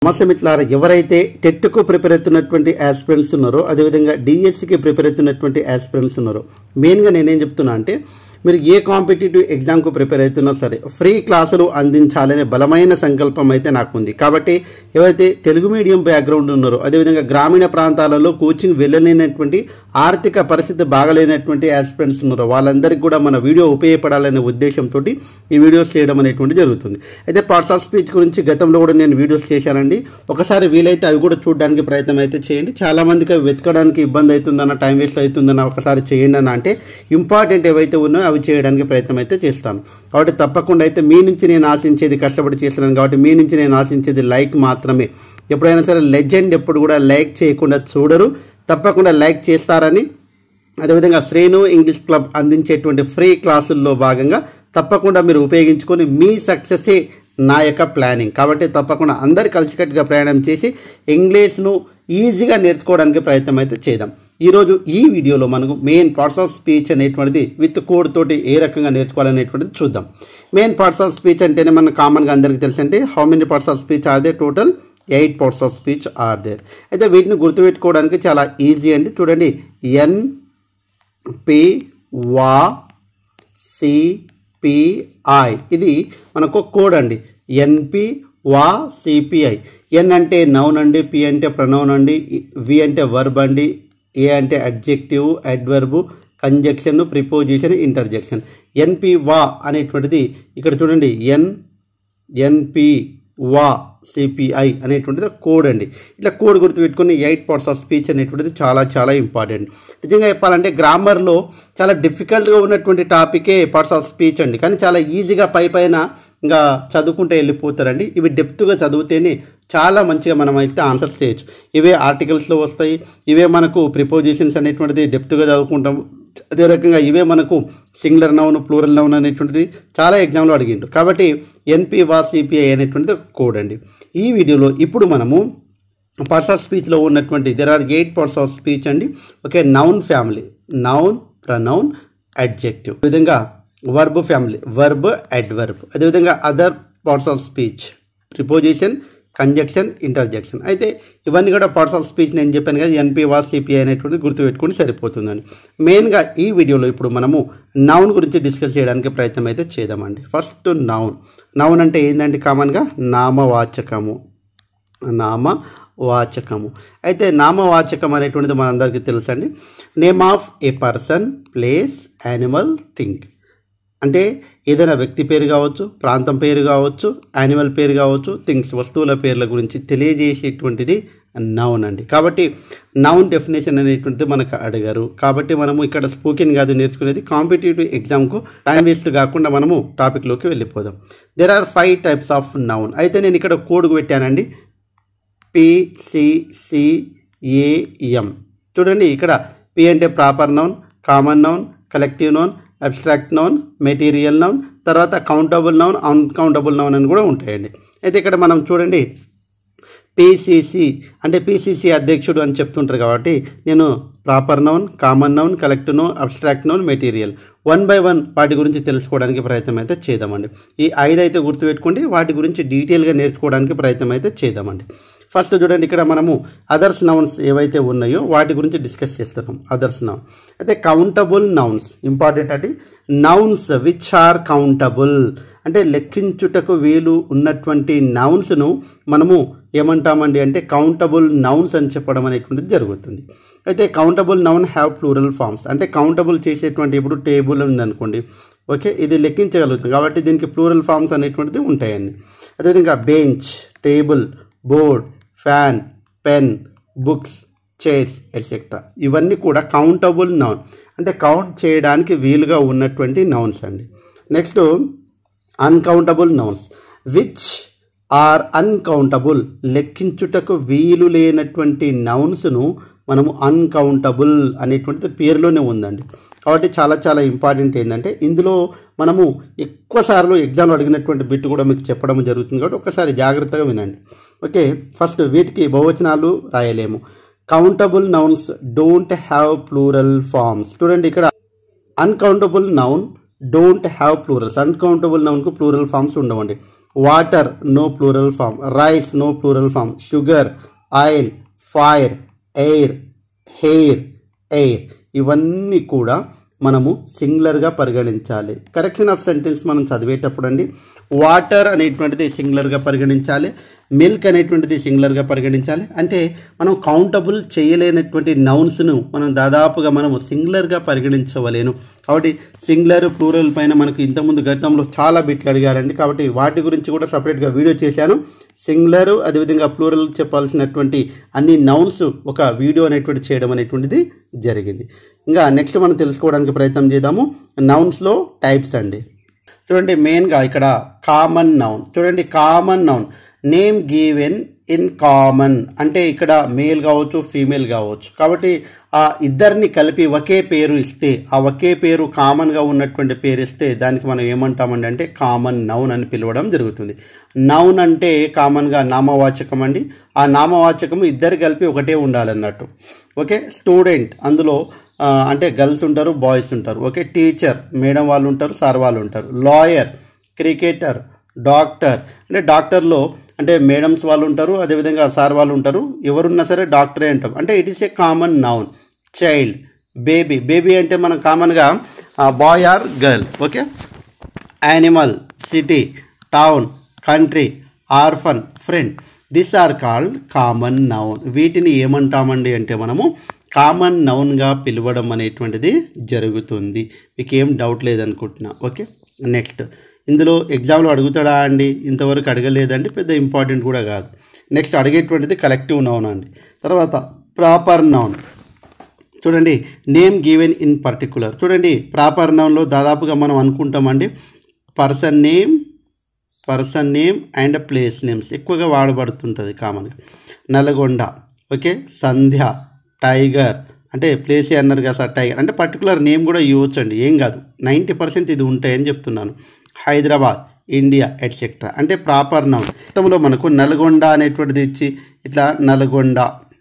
నమస్తే మిత్రులారా ఎవరైతే టెట్కు ప్రిపేర్ అవుతున్నటువంటి ఆస్పిరెంట్స్ ఉన్నారో అదేవిధంగా డిఎస్సికి ప్రిపేర్ అవుతున్నటువంటి ఆస్పిరెంట్స్ ఉన్నారో మెయిన్గా నేనేం చెప్తున్నా అంటే మీరు ఏ కాంపిటేటివ్ ఎగ్జామ్కు ప్రిపేర్ అవుతున్నా సరే ఫ్రీ క్లాసులు అందించాలనే బలమైన సంకల్పం అయితే నాకు ఉంది కాబట్టి ఎవరైతే తెలుగు మీడియం బ్యాక్గ్రౌండ్ ఉన్నారో అదేవిధంగా గ్రామీణ ప్రాంతాలలో కోచింగ్ వెళ్ళలేనటువంటి ఆర్థిక పరిస్థితి బాగలేనటువంటి ఆస్పిరెంట్స్ ఉన్నారో వాళ్ళందరికీ కూడా మన వీడియో ఉపయోగపడాలనే ఉద్దేశంతో ఈ వీడియోస్ చేయడం అనేటువంటి జరుగుతుంది అయితే పార్ట్స్ ఆఫ్ స్పీచ్ గురించి గతంలో కూడా నేను వీడియోస్ చేశానండి ఒకసారి వీలైతే అవి కూడా చూడడానికి ప్రయత్నం అయితే చేయండి చాలా మందికి అవి వెతకడానికి ఇబ్బంది అవుతుందన్న టైం వేస్ట్ అవుతుందన్న ఒకసారి చేయండి అని అంటే ఇంపార్టెంట్ ఏవైతే ఉన్నాయో అవి చేయడానికి ప్రయత్నం అయితే చేస్తాను కాబట్టి తప్పకుండా అయితే మీ నుంచి నేను ఆశించేది కష్టపడి చేస్తున్నాను కాబట్టి మీ నుంచి నేను ఆశించేది లైక్ మాత్రమే ఎప్పుడైనా సరే లెజెండ్ ఎప్పుడు కూడా లైక్ చేయకుండా చూడరు తప్పకుండా లైక్ చేస్తారని అదేవిధంగా శ్రేణు ఇంగ్లీష్ క్లబ్ అందించేటువంటి ఫ్రీ క్లాసుల్లో భాగంగా తప్పకుండా మీరు ఉపయోగించుకొని మీ సక్సెసే నా యొక్క ప్లానింగ్ కాబట్టి తప్పకుండా అందరు కలిసికట్టుగా ప్రయాణం చేసి ఇంగ్లీష్ను ఈజీగా నేర్చుకోవడానికి ప్రయత్నం అయితే చేద్దాం ఈరోజు ఈ వీడియోలో మనకు మెయిన్ పార్ట్స్ ఆఫ్ స్పీచ్ అనేటువంటిది విత్ కోడ్ తోటి ఏ రకంగా నేర్చుకోవాలనేటువంటిది చూద్దాం మెయిన్ పార్ట్స్ ఆఫ్ స్పీచ్ అంటేనే మనకు కామన్గా అందరికీ తెలుసు అంటే how many parts of speech are they total eight parts of speech are there అయితే వీటిని గుర్తుపెట్టుకోవడానికి చాలా ఈజీ అండి చూడండి ఎన్ పి వా సిపిఐ ఇది మనకు కోడ్ అండి ఎన్పి వా సిపిఐ ఎన్ అంటే నౌన్ అండి పి అంటే ప్రనౌన్ అండి వి అంటే వర్బ్ అండి ఏ అంటే adjective adverb conjunction preposition interjection NP వా అనేటువంటిది ఇక్కడ చూడండి ఎన్ ఎన్పి వా సిపిఐ అనేటువంటిది కోడ్ అండి ఇట్లా కోడ్ గుర్తుపెట్టుకుని ఎయిట్ పార్ట్స్ ఆఫ్ స్పీచ్ అనేటువంటిది చాలా చాలా ఇంపార్టెంట్ నిజంగా చెప్పాలంటే గ్రామర్లో చాలా డిఫికల్ట్గా ఉన్నటువంటి టాపికే పార్ట్స్ ఆఫ్ స్పీచ్ అండి కానీ చాలా ఈజీగా పై పైన ఇంకా చదువుకుంటే వెళ్ళిపోతారండి ఇవి డెప్త్గా చదివితేనే చాలా మంచిగా మనం అయితే ఆన్సర్స్ చేయొచ్చు ఇవే ఆర్టికల్స్లో వస్తాయి ఇవే మనకు ప్రిపోజిషన్స్ అనేటువంటిది డెప్త్గా చదువుకుంటాం అదే రకంగా ఇవే మనకు సింగులర్ నౌన్ ప్లూరల్ నౌన్ అనేటువంటిది చాలా ఎగ్జామ్లో అడిగిండ్రు కాబట్టి ఎన్పి వా సిపిఐ అనేటువంటిది ఒక కోడ్ అండి ఈ వీడియోలో ఇప్పుడు మనము పార్ట్స్ ఆఫ్ స్పీచ్లో ఉన్నటువంటి there are eight parts of speech అండి okay noun family noun pronoun adjective విధంగా వర్బ్ ఫ్యామిలీ వర్బ్ అడ్వర్బ్ అదేవిధంగా other parts of speech preposition conjunction interjection అయితే ఇవన్నీ కూడా పార్ట్స్ ఆఫ్ స్పీచ్ నేను చెప్పాను కదా ఎన్పి వాస్ సిపిఐ అనేటువంటిది గుర్తుపెట్టుకుని సరిపోతుందని మెయిన్గా ఈ వీడియోలో ఇప్పుడు మనము నౌన్ గురించి డిస్కస్ చేయడానికి ప్రయత్నం అయితే చేద్దామండి ఫస్ట్ నౌన్ నౌన్ అంటే ఏంటంటే కామన్గా నామవాచకము నామ వాచకము అయితే నామవాచకం అనేటువంటిది మనందరికీ తెలుసు అండి name of a person place animal thing అంటే ఏదైనా వ్యక్తి పేరు కావచ్చు ప్రాంతం పేరు కావచ్చు యానిమల్ పేరు కావచ్చు థింగ్స్ వస్తువుల పేర్ల గురించి తెలియజేసేటువంటిది నౌన్ అండి కాబట్టి నౌన్ డెఫినేషన్ అనేటువంటిది మనకు అడిగారు కాబట్టి మనము ఇక్కడ స్పోకెన్ కాదు నేర్చుకునేది కాంపిటేటివ్ ఎగ్జామ్కు టైం వేస్ట్ కాకుండా మనము టాపిక్లోకి వెళ్ళిపోదాం there are five types of noun అయితే నేను ఇక్కడ కోడ్ పెట్టానండి పిసిసిఏఎం చూడండి ఇక్కడ పి అంటే proper noun common noun collective noun abstract noun material noun తర్వాత కౌంటబుల్ నౌన్ అన్కౌంటబుల్ నౌన్ అని కూడా ఉంటాయండి అయితే ఇక్కడ మనం చూడండి పిసిసి అంటే పిసిసి అధ్యక్షుడు అని చెప్తుంటారు కాబట్టి నేను proper noun common noun collective noun abstract noun material one by one వాటి గురించి తెలుసుకోవడానికి ప్రయత్నం అయితే చేద్దామండి ఈ ఐదు అయితే గుర్తుపెట్టుకోండి వాటి గురించి డీటెయిల్గా నేర్చుకోవడానికి ప్రయత్నం అయితే చేద్దామండి ఫస్ట్ చూడండి ఇక్కడ మనము అదర్స్ నౌన్స్ ఏవైతే ఉన్నాయో వాటి గురించి డిస్కస్ చేస్తున్నాం అదర్స్ నౌన్ అయితే కౌంటబుల్ నౌన్స్ ఇంపార్టెంట్ అంటే నౌన్స్ విచ్ ఆర్ కౌంటబుల్ అంటే లెక్కించుటకు వీలు ఉన్నటువంటి నౌన్స్ను మనము ఏమంటామండి అంటే కౌంటబుల్ నౌన్స్ అని చెప్పడం అనేటువంటిది జరుగుతుంది అయితే countable noun have plural forms అంటే కౌంటబుల్ చేసేటువంటి ఇప్పుడు టేబుల్ ఉందనుకోండి ఓకే ఇది లెక్కించగలుగుతుంది కాబట్టి దీనికి ప్లూరల్ ఫార్మ్స్ అనేటువంటిది ఉంటాయండి అదేవిధంగా bench table board fan pen books chairs etcetera ఇవన్నీ కూడా కౌంటబుల్ నౌన్ అంటే కౌంట్ చేయడానికి వీలుగా ఉన్నటువంటి నౌన్స్ అండి next uncountable nouns which are uncountable లెక్కించుటకు వీలు లేనటువంటి నౌన్స్ను మనము అన్కౌంటబుల్ అనేటువంటిది పేరులోనే ఉందండి కాబట్టి చాలా చాలా ఇంపార్టెంట్ ఏంటంటే ఇందులో మనము ఎక్కువ సార్లు ఎగ్జామ్లో అడిగినటువంటి బిట్ కూడా మీకు చెప్పడం జరుగుతుంది కాబట్టి ఒకసారి జాగ్రత్తగా వినండి ఓకే ఫస్ట్ వీటికి బహువచనాలు రాయలేము countable nouns don't have plural forms చూడండి ఇక్కడ uncountable noun don't have plurals uncountable నౌన్కు ప్లూరల్ ఫామ్స్ ఉండవండి water no plural form rice no plural form sugar oil fire air hair air ఇవన్నీ కూడా మనము సింగులర్గా పరిగణించాలి కరెక్షన్ ఆఫ్ సెంటెన్స్ మనం చదివేటప్పుడు అండి వాటర్ అనేటువంటిది సింగులర్గా పరిగణించాలి మిల్క్ అనేటువంటిది సింగులర్గా పరిగణించాలి అంటే మనం కౌంటబుల్ చేయలేనటువంటి నౌన్స్ను మనం దాదాపుగా మనము సింగులర్గా పరిగణించవలేను కాబట్టి సింగులర్ ప్లూరల్ పైన మనకు ఇంతకుముందు గతంలో చాలా బిట్లు అడిగారండి కాబట్టి వాటి గురించి కూడా సపరేట్గా వీడియో చేశాను సింగులర్ అదేవిధంగా ప్లూరల్ చెప్పాల్సినటువంటి అన్ని నౌన్స్ ఒక వీడియో అనేటువంటి చేయడం అనేటువంటిది జరిగింది ఇంకా నెక్స్ట్ మనం తెలుసుకోవడానికి ప్రయత్నం చేద్దాము నౌన్స్లో టైప్స్ అండి చూడండి మెయిన్గా ఇక్కడ కామన్ నౌన్ చూడండి common noun name given in common అంటే ఇక్కడ మేల్ కావచ్చు ఫీమేల్ కావచ్చు కాబట్టి ఆ ఇద్దరిని కలిపి ఒకే పేరు ఇస్తే ఆ ఒకే పేరు కామన్గా ఉన్నటువంటి పేరు ఇస్తే దానికి మనం ఏమంటామండి అంటే కామన్ నౌన్ అని పిలవడం జరుగుతుంది నౌన్ అంటే కామన్గా నామవాచకం అండి ఆ నామవాచకం ఇద్దరు కలిపి ఒకటే ఉండాలన్నట్టు ఓకే స్టూడెంట్ అందులో ఆ, అంటే గర్ల్స్ ఉంటారు బాయ్స్ ఉంటారు ఓకే టీచర్ మేడం వాళ్ళు ఉంటారు సార్ వాళ్ళు ఉంటారు లాయర్ క్రికెటర్ డాక్టర్ అంటే డాక్టర్లో అంటే మేడమ్స్ వాళ్ళు ఉంటారు అదేవిధంగా సార్ వాళ్ళు ఉంటారు ఎవరున్నా సరే డాక్టరే అంటాం అంటే it is a common noun child baby baby అంటే మనం కామన్గా boy or girl okay animal city town country orphan friend this are called common noun వీటిని ఏమంటామండి అంటే మనము కామన్ నౌన్గా పిలవడం అనేటువంటిది జరుగుతుంది మీకు ఏం డౌట్ లేదనుకుంటున్నా ఓకే నెక్స్ట్ ఇందులో ఎగ్జామ్లో అడుగుతాడా అండి ఇంతవరకు అడగలేదండి పెద్ద ఇంపార్టెంట్ కూడా కాదు నెక్స్ట్ అడిగేటువంటిది కలెక్టివ్ నౌన్ అండి తర్వాత ప్రాపర్ నౌన్ చూడండి నేమ్ గివెన్ ఇన్ పర్టికులర్ చూడండి ప్రాపర్ నౌన్లో దాదాపుగా మనం అనుకుంటామండి person name person name and place names ఎక్కువగా వాడబడుతుంటుంది కామన్గా నల్గొండ ఓకే సంధ్య టైగర్ అంటే ప్లేస్ అన్నారు కదా సార్ టైగర్ అంటే పర్టికులర్ నేమ్ కూడా ఇవ్వచ్చు అండి ఏం కాదు నైంటీ పర్సెంట్ ఇది ఉంటాయని చెప్తున్నాను హైదరాబాద్ ఇండియా ఎట్సెట్రా అంటే ప్రాపర్ నౌన్ మొత్తంలో మనకు నల్గొండ అనేటువంటిది ఇచ్చి ఇట్లా నల్గొండ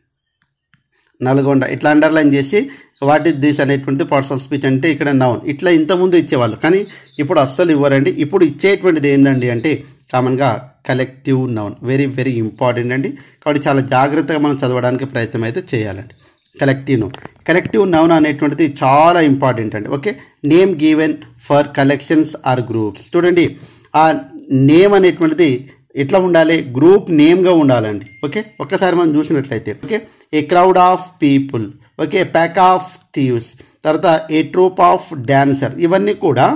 నల్గొండ ఇట్లా అండర్లైన్ చేసి వాట్ ఇస్ దిస్ అనేటువంటిది పర్సనల్ స్పీచ్ అంటే ఇక్కడ నౌన్ ఇట్లా ఇంతకుముందు ఇచ్చేవాళ్ళు కానీ ఇప్పుడు అస్సలు ఇవ్వరండి ఇప్పుడు ఇచ్చేటువంటిది ఏందండి అంటే కామన్గా collective noun very very important అండి కాబట్టి చాలా జాగ్రత్తగా మనం చదవడానికి ప్రయత్నం అయితే చేయాలండి కలెక్టివ్ నౌన్ కలెక్టివ్ నౌన్ అనేటువంటిది చాలా ఇంపార్టెంట్ అండి okay name given for collections or groups చూడండి ఆ నేమ్ అనేటువంటిది ఎట్లా ఉండాలి గ్రూప్ నేమ్గా ఉండాలండి ఓకే ఒక్కసారి మనం చూసినట్లయితే okay a crowd of people okay pack of thieves తర్వాత ఏ ట్రూప్ ఆఫ్ డాన్సర్ ఇవన్నీ కూడా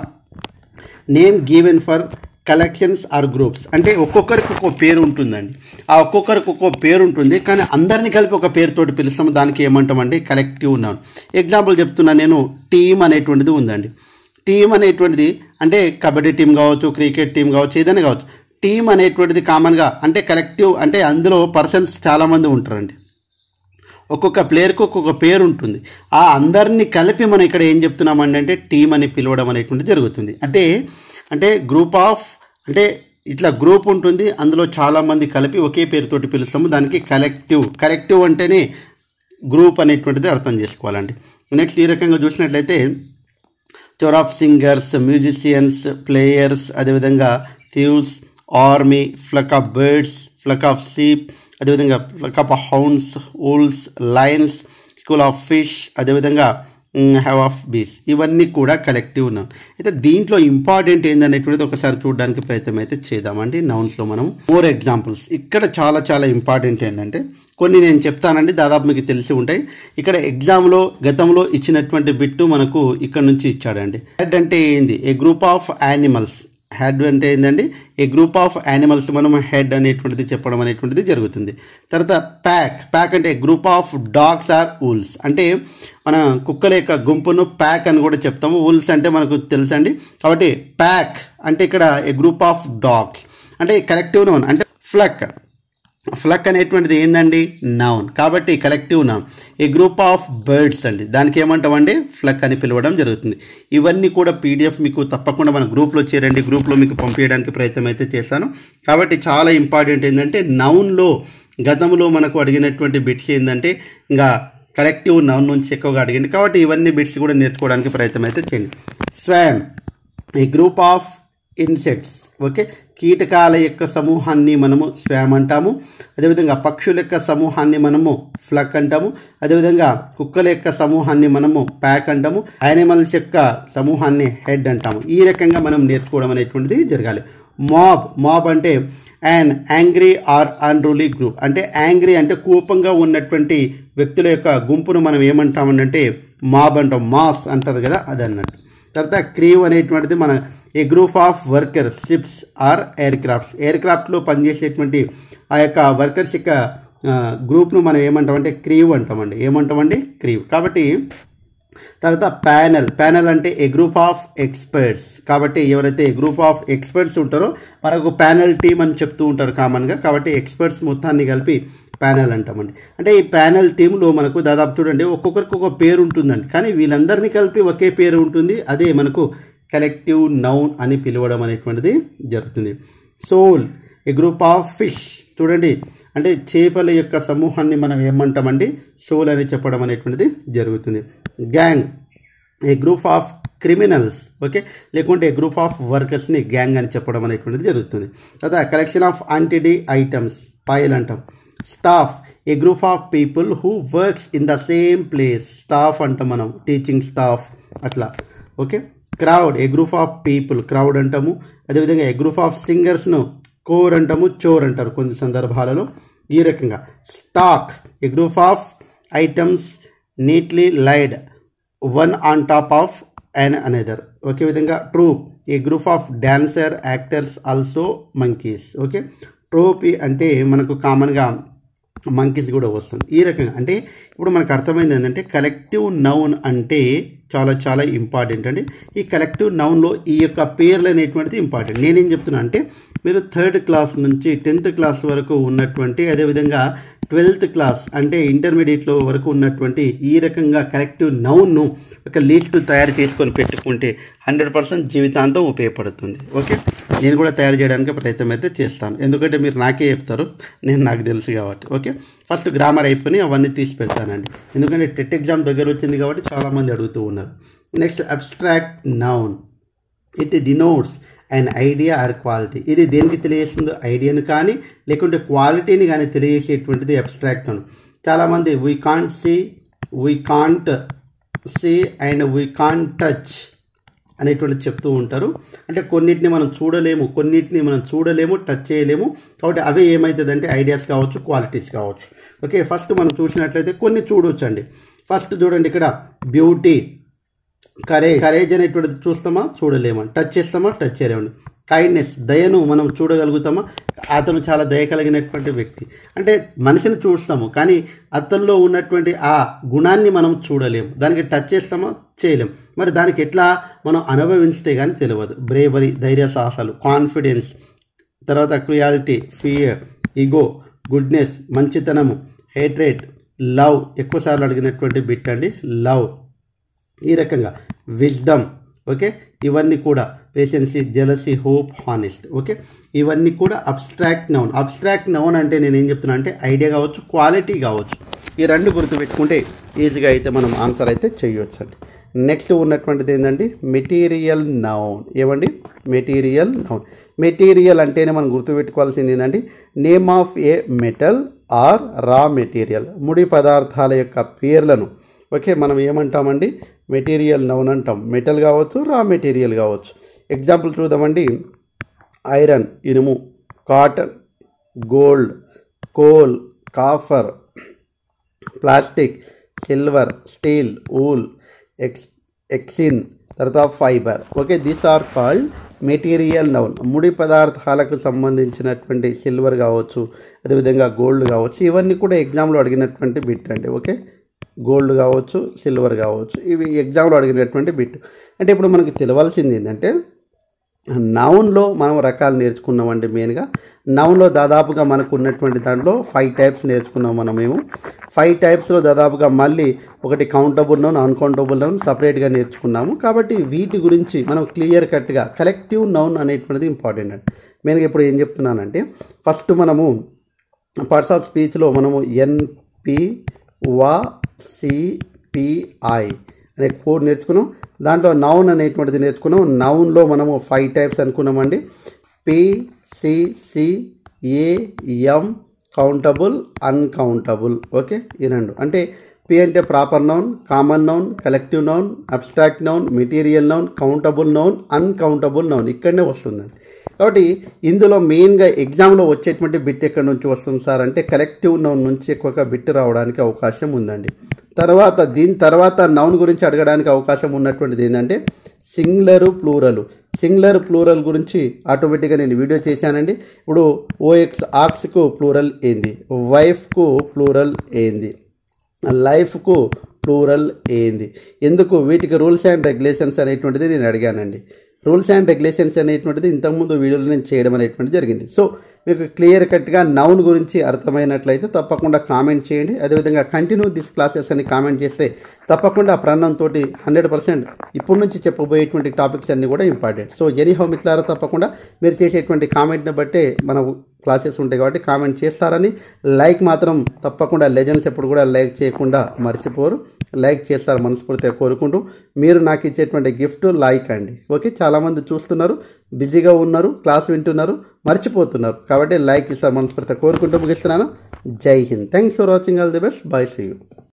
name given for collections or groups అంటే ఒక్కొక్కరికి ఒక్కో పేరు ఉంటుందండి ఆ ఒక్కొక్కరికి ఒక్కో పేరు ఉంటుంది కానీ అందరినీ కలిపి ఒక పేరుతోటి పిలుస్తాము దానికి ఏమంటామండి కలెక్టివ్ నౌన్ ఎగ్జాంపుల్ చెప్తున్నా నేను టీమ్ అనేటువంటిది ఉందండి టీం అనేటువంటిది అంటే కబడ్డీ టీం కావచ్చు క్రికెట్ టీం కావచ్చు ఏదైనా కావచ్చు టీం అనేటువంటిది కామన్గా అంటే కలెక్టివ్ అంటే అందులో పర్సన్స్ చాలామంది ఉంటారండి ఒక్కొక్క ప్లేయర్కి ఒక్కొక్క పేరు ఉంటుంది ఆ అందరినీ కలిపి మనం ఇక్కడ ఏం చెప్తున్నామండి అంటే టీం అని పిలవడం అనేటువంటిది జరుగుతుంది అంటే అంటే గ్రూప్ ఆఫ్ అంటే ఇట్లా గ్రూప్ ఉంటుంది అందులో చాలామంది కలిపి ఒకే పేరుతోటి పిలుస్తాము దానికి కలెక్టివ్ కలెక్టివ్ అంటేనే గ్రూప్ అనేటువంటిది అర్థం చేసుకోవాలండి నెక్స్ట్ ఈ రకంగా చూసినట్లయితే tour of singers musicians players అదేవిధంగా thieves army flock of birds flock of sheep అదేవిధంగా flock of hounds wolves lions school of fish అదేవిధంగా హ్యావ్ ఆఫ్ బీస్ ఇవన్నీ కూడా కలెక్టివ్ నౌన్ అయితే దీంట్లో ఇంపార్టెంట్ ఏందనేటువంటిది ఒకసారి చూడడానికి ప్రయత్నం అయితే చేద్దామండి నౌన్స్లో మనం మోర్ ఎగ్జాంపుల్స్ ఇక్కడ చాలా చాలా ఇంపార్టెంట్ ఏంటంటే కొన్ని నేను చెప్తానండి దాదాపు మీకు తెలిసి ఉంటాయి ఇక్కడ ఎగ్జామ్లో గతంలో ఇచ్చినటువంటి బిట్టు మనకు ఇక్కడ నుంచి ఇచ్చాడండి హెడ్ అంటే ఏంది a group of animals herd అంటే ఏంటండి ఏ గ్రూప్ ఆఫ్ యానిమల్స్ మనం హెడ్ అనేటువంటిది చెప్పడం అనేటువంటిది జరుగుతుంది తర్వాత ప్యాక్ ప్యాక్ అంటే group of dogs or wolves అంటే మన కుక్కల యొక్క గుంపును ప్యాక్ అని కూడా చెప్తాము ఊల్స్ అంటే మనకు తెలుసండి కాబట్టి ప్యాక్ అంటే ఇక్కడ ఏ గ్రూప్ ఆఫ్ డాగ్స్ అంటే కలెక్టివ్ నౌన్ అంటే ఫ్లక్ ఫ్లక్ అనేటువంటిది ఏందండి నౌన్ కాబట్టి collective noun a group of birds అండి దానికి ఏమంటామండి ఫ్లక్ అని పిలవడం జరుగుతుంది ఇవన్నీ కూడా పీడిఎఫ్ మీకు తప్పకుండా మన గ్రూప్లో చేరండి గ్రూప్లో మీకు పంపించడానికి ప్రయత్నం అయితే చేశాను కాబట్టి చాలా ఇంపార్టెంట్ ఏంటంటే నౌన్లో గతంలో మనకు అడిగినటువంటి బిట్స్ ఏంటంటే ఇంకా కలెక్టివ్ నౌన్ నుంచి ఎక్కువగా అడిగింది కాబట్టి ఇవన్నీ బిట్స్ కూడా నేర్చుకోవడానికి ప్రయత్నం అయితే చేయండి swarm a group of insects okay కీటకాల యొక్క సమూహాన్ని మనము స్వామ్ అంటాము అదేవిధంగా పక్షుల యొక్క సమూహాన్ని మనము ఫ్లక్ అంటాము అదేవిధంగా కుక్కల యొక్క సమూహాన్ని మనము ప్యాక్ అంటాము యానిమల్స్ యొక్క సమూహాన్ని హెడ్ అంటాము ఈ రకంగా మనం నేర్చుకోవడం అనేటువంటిది జరగాలి మాబ్ మాబ్ అంటే and angry or unruly group అంటే యాంగ్రీ అంటే కోపంగా ఉన్నటువంటి వ్యక్తుల యొక్క గుంపును మనం ఏమంటామంటే మాబ్ అంటాం మాస్ అంటారు కదా అది అన్నట్టు తర్వాత క్రీవ్ అనేటువంటిది మన a group of workers ships or aircrafts ఎయిర్ క్రాఫ్ట్లో పనిచేసేటువంటి ఆ యొక్క వర్కర్స్ యొక్క గ్రూప్ను మనం ఏమంటామంటే క్రీవ్ అంటామండి ఏమంటామండి క్రీవ్ కాబట్టి తర్వాత ప్యానెల్ ప్యానెల్ అంటే ఏ గ్రూప్ ఆఫ్ ఎక్స్పర్ట్స్ కాబట్టి ఎవరైతే ఏ గ్రూప్ ఆఫ్ ఎక్స్పర్ట్స్ ఉంటారో మనకు ప్యానెల్ టీమ్ అని చెప్తూ ఉంటారు కామన్గా కాబట్టి ఎక్స్పర్ట్స్ మొత్తాన్ని కలిపి ప్యానెల్ అంటామండి అంటే ఈ ప్యానెల్ టీంలో మనకు దాదాపు చూడండి ఒక్కొక్కరికి ఒక పేరు ఉంటుందండి కానీ వీళ్ళందరినీ కలిపి ఒకే పేరు ఉంటుంది అదే మనకు కలెక్టివ్ నౌన్ అని పిలవడం అనేటువంటిది జరుగుతుంది shoal a group of fish చూడండి అంటే చేపల యొక్క సమూహాన్ని మనం ఏమంటామండి సోల్ అని చెప్పడం అనేటువంటిది జరుగుతుంది gang a group of criminals okay లేకుంటే ఏ గ్రూప్ ఆఫ్ వర్కర్స్ని గ్యాంగ్ అని చెప్పడం అనేటువంటిది జరుగుతుంది తర్వాత collection of antique items pile అంటాం staff a group of people who works in the same place staff అంటాం మనం టీచింగ్ స్టాఫ్ అట్లా okay crowd a group of people crowd అంటాము అదేవిధంగా ఏ గ్రూప్ ఆఫ్ సింగర్స్ను కోర్ అంటాము చోర్ అంటారు కొన్ని సందర్భాలలో ఈ రకంగా stock a group of items neatly laid one on top of and another ఒకే విధంగా troupe a group of dancer actors also monkeys okay troupe అంటే మనకు కామన్గా మంకీస్ కూడా వస్తుంది ఈ రకంగా అంటే ఇప్పుడు మనకు అర్థమైంది ఏంటంటే కలెక్టివ్ నౌన్ అంటే చాలా చాలా ఇంపార్టెంట్ అండి ఈ కలెక్టివ్ నౌన్లో ఈ యొక్క పేర్లు అనేటువంటిది ఇంపార్టెంట్ నేనేం చెప్తున్నా అంటే మీరు థర్డ్ క్లాస్ నుంచి టెన్త్ క్లాస్ వరకు ఉన్నటువంటి అదేవిధంగా ట్వెల్త్ క్లాస్ అంటే ఇంటర్మీడియట్లో వరకు ఉన్నటువంటి ఈ రకంగా కలెక్టివ్ నౌన్ను ఒక లిస్ట్ తయారు చేసుకొని పెట్టుకుంటే హండ్రెడ్ పర్సెంట్ జీవితాంతం ఉపయోగపడుతుంది ఓకే నేను కూడా తయారు చేయడానికి ప్రయత్నం అయితే చేస్తాను ఎందుకంటే మీరు నాకే చెప్తారు నేను నాకు తెలుసు కాబట్టి ఓకే ఫస్ట్ గ్రామర్ అయిపోయి అవన్నీ తీసి పెడతానండి ఎందుకంటే టెట్ ఎగ్జామ్ దగ్గర వచ్చింది కాబట్టి చాలామంది అడుగుతూ ఉన్నారు next abstract noun it denotes and idea or quality ఇది దేనికి తెలియజేస్తుందో ఐడియాను కానీ లేకుంటే క్వాలిటీని కానీ తెలియజేసేటువంటిది అబ్స్ట్రాక్ట్ నౌన్ చాలామంది we can't see we can't see and we can't touch అనేటువంటి చెప్తూ ఉంటారు అంటే కొన్నిటిని మనం చూడలేము కొన్నిటిని మనం చూడలేము టచ్ చేయలేము కాబట్టి అవే ఏమవుతుందంటే ఐడియాస్ కావచ్చు క్వాలిటీస్ కావచ్చు ఓకే ఫస్ట్ మనం చూసినట్లయితే కొన్ని చూడవచ్చు అండి ఫస్ట్ చూడండి ఇక్కడ బ్యూటీ కరేజ్ కరేజ్ అనేటువంటిది చూస్తామా చూడలేమా టచ్ చేస్తామా టచ్ చేయలేమండి కైండ్నెస్ దయను మనం చూడగలుగుతామా అతను చాలా దయ కలిగినటువంటి వ్యక్తి అంటే మనిషిని చూస్తాము కానీ అతనిలో ఉన్నటువంటి ఆ గుణాన్ని మనం చూడలేము దానికి టచ్ చేస్తామా చేయలేం మరి దానికి ఎట్లా మనం అనుభవించితే కానీ తెలియదు బ్రేవరీ ధైర్య సాహసాలు కాన్ఫిడెన్స్ తర్వాత క్రియాలిటీ ఫియర్ ఈగో గుడ్నెస్ మంచితనము హేట్రేట్ లవ్ ఎక్కువసార్లు అడిగినటువంటి బిట్ అండి లవ్ ఈ రకంగా విజ్డమ్ ఓకే ఇవన్నీ కూడా patience jealousy hope honest okay ఇవన్నీ కూడా అబ్స్ట్రాక్ట్ నౌన్ అబ్స్ట్రాక్ట్ నౌన్ అంటే నేను ఏం చెప్తున్నా అంటే ఐడియా కావచ్చు క్వాలిటీ కావచ్చు ఈ రెండు గుర్తుపెట్టుకుంటే ఈజీగా అయితే మనం ఆన్సర్ అయితే చేయవచ్చు అండి నెక్స్ట్ ఉన్నటువంటిది ఏంటండి మెటీరియల్ నౌన్ ఏమండి మెటీరియల్ నౌన్ మెటీరియల్ అంటేనే మనం గుర్తుపెట్టుకోవాల్సింది ఏంటండి name of a metal or raw material ముడి పదార్థాల యొక్క పేర్లను ఓకే మనం ఏమంటామండి మెటీరియల్ నౌన్ అంటాం మెటల్ కావచ్చు రా మెటీరియల్ కావచ్చు ఎగ్జాంపుల్ చూద్దామండి ఐరన్ ఇనుము cotton gold coal copper plastic silver steel wool ఎక్స్ ఎక్సిన్ తర్వాత fibre okay these are called material noun ముడి పదార్థాలకు సంబంధించినటువంటి సిల్వర్ కావచ్చు అదేవిధంగా గోల్డ్ కావచ్చు ఇవన్నీ కూడా ఎగ్జామ్లో అడిగినటువంటి బిట్ అండి ఓకే గోల్డ్ కావచ్చు సిల్వర్ కావచ్చు ఇవి ఎగ్జామ్లో అడిగినటువంటి బిట్ అంటే ఇప్పుడు మనకి తెలవాల్సింది ఏంటంటే నౌన్లో మనం రకాలు నేర్చుకున్నామండి మెయిన్గా నౌన్లో దాదాపుగా మనకు ఉన్నటువంటి దాంట్లో ఫైవ్ టైప్స్ నేర్చుకున్నాం మనం మేము ఫైవ్ టైప్స్లో దాదాపుగా మళ్ళీ ఒకటి కౌంటబుల్ నౌన్ అన్కౌంటబుల్ నౌన్ సపరేట్గా నేర్చుకున్నాము కాబట్టి వీటి గురించి మనం క్లియర్ కట్గా కలెక్టివ్ నౌన్ అనేటువంటిది ఇంపార్టెంట్ అండి మెయిన్గా ఇప్పుడు ఏం చెప్తున్నానంటే ఫస్ట్ మనము పార్ట్స్ ఆఫ్ స్పీచ్లో మనము ఎన్పి వా సిపిఐ అనే కోడ్ నేర్చుకున్నాం దాంట్లో నౌన్ అనేటువంటిది నేర్చుకున్నాం నౌన్లో మనము ఫైవ్ టైప్స్ అనుకున్నామండి P C C A M countable uncountable okay ఈ రెండు అంటే పి అంటే proper noun common noun collective noun abstract noun material noun countable noun uncountable noun ఇక్కడనే వస్తుందండి కాబట్టి ఇందులో మెయిన్గా ఎగ్జామ్లో వచ్చేటువంటి బిట్ ఎక్కడి నుంచి వస్తుంది సార్ అంటే కలెక్టివ్ నౌన్ నుంచి ఎక్కువగా బిట్ రావడానికి అవకాశం ఉందండి తర్వాత దీని తర్వాత నౌన్ గురించి అడగడానికి అవకాశం ఉన్నటువంటిది ఏంటంటే సింగులరు ప్లూరలు సింగులర్ ప్లూరల్ గురించి ఆటోమేటిక్గా నేను వీడియో చేశానండి ఇప్పుడు ఓఎక్స్ ఆక్స్కు ప్లూరల్ ఏంది వైఫ్కు ప్లూరల్ ఏంది లైఫ్కు ప్లూరల్ ఏంది ఎందుకు వీటికి రూల్స్ అండ్ రెగ్యులేషన్స్ అనేటువంటిది నేను అడిగానండి రూల్స్ అండ్ రెగ్యులేషన్స్ అనేటువంటిది ఇంతకుముందు వీడియోలో నేను చేయడం అనేటువంటిది జరిగింది సో మీకు క్లియర్ కట్గా నౌన్ గురించి అర్థమైనట్లయితే తప్పకుండా కామెంట్ చేయండి అదేవిధంగా కంటిన్యూ దిస్ క్లాసెస్ అని కామెంట్ చేస్తే తప్పకుండా ప్రణం తోటి హండ్రెడ్ పర్సెంట్ ఇప్పటి నుంచి చెప్పబోయేటువంటి టాపిక్స్ అన్నీ కూడా ఇంపార్టెంట్ సో ఎనీ హౌ మిత్రులారా తప్పకుండా మీరు చేసేటువంటి కామెంట్ని బట్టే మన క్లాసెస్ ఉంటాయి కాబట్టి కామెంట్ చేస్తారని లైక్ మాత్రం తప్పకుండా లెజెండ్స్ ఎప్పుడు కూడా లైక్ చేయకుండా మర్చిపోరు లైక్ చేస్తారు మనస్ఫూర్తిగా కోరుకుంటూ మీరు నాకు ఇచ్చేటువంటి గిఫ్ట్ లైక్ అండి ఓకే చాలామంది చూస్తున్నారు బిజీగా ఉన్నారు క్లాస్ వింటున్నారు మర్చిపోతున్నారు కాబట్టి లైక్ ఇస్తారు మనస్ఫూర్తిగా కోరుకుంటూ ముగిస్తున్నాను Jai Hind thanks for watching all the best bye see you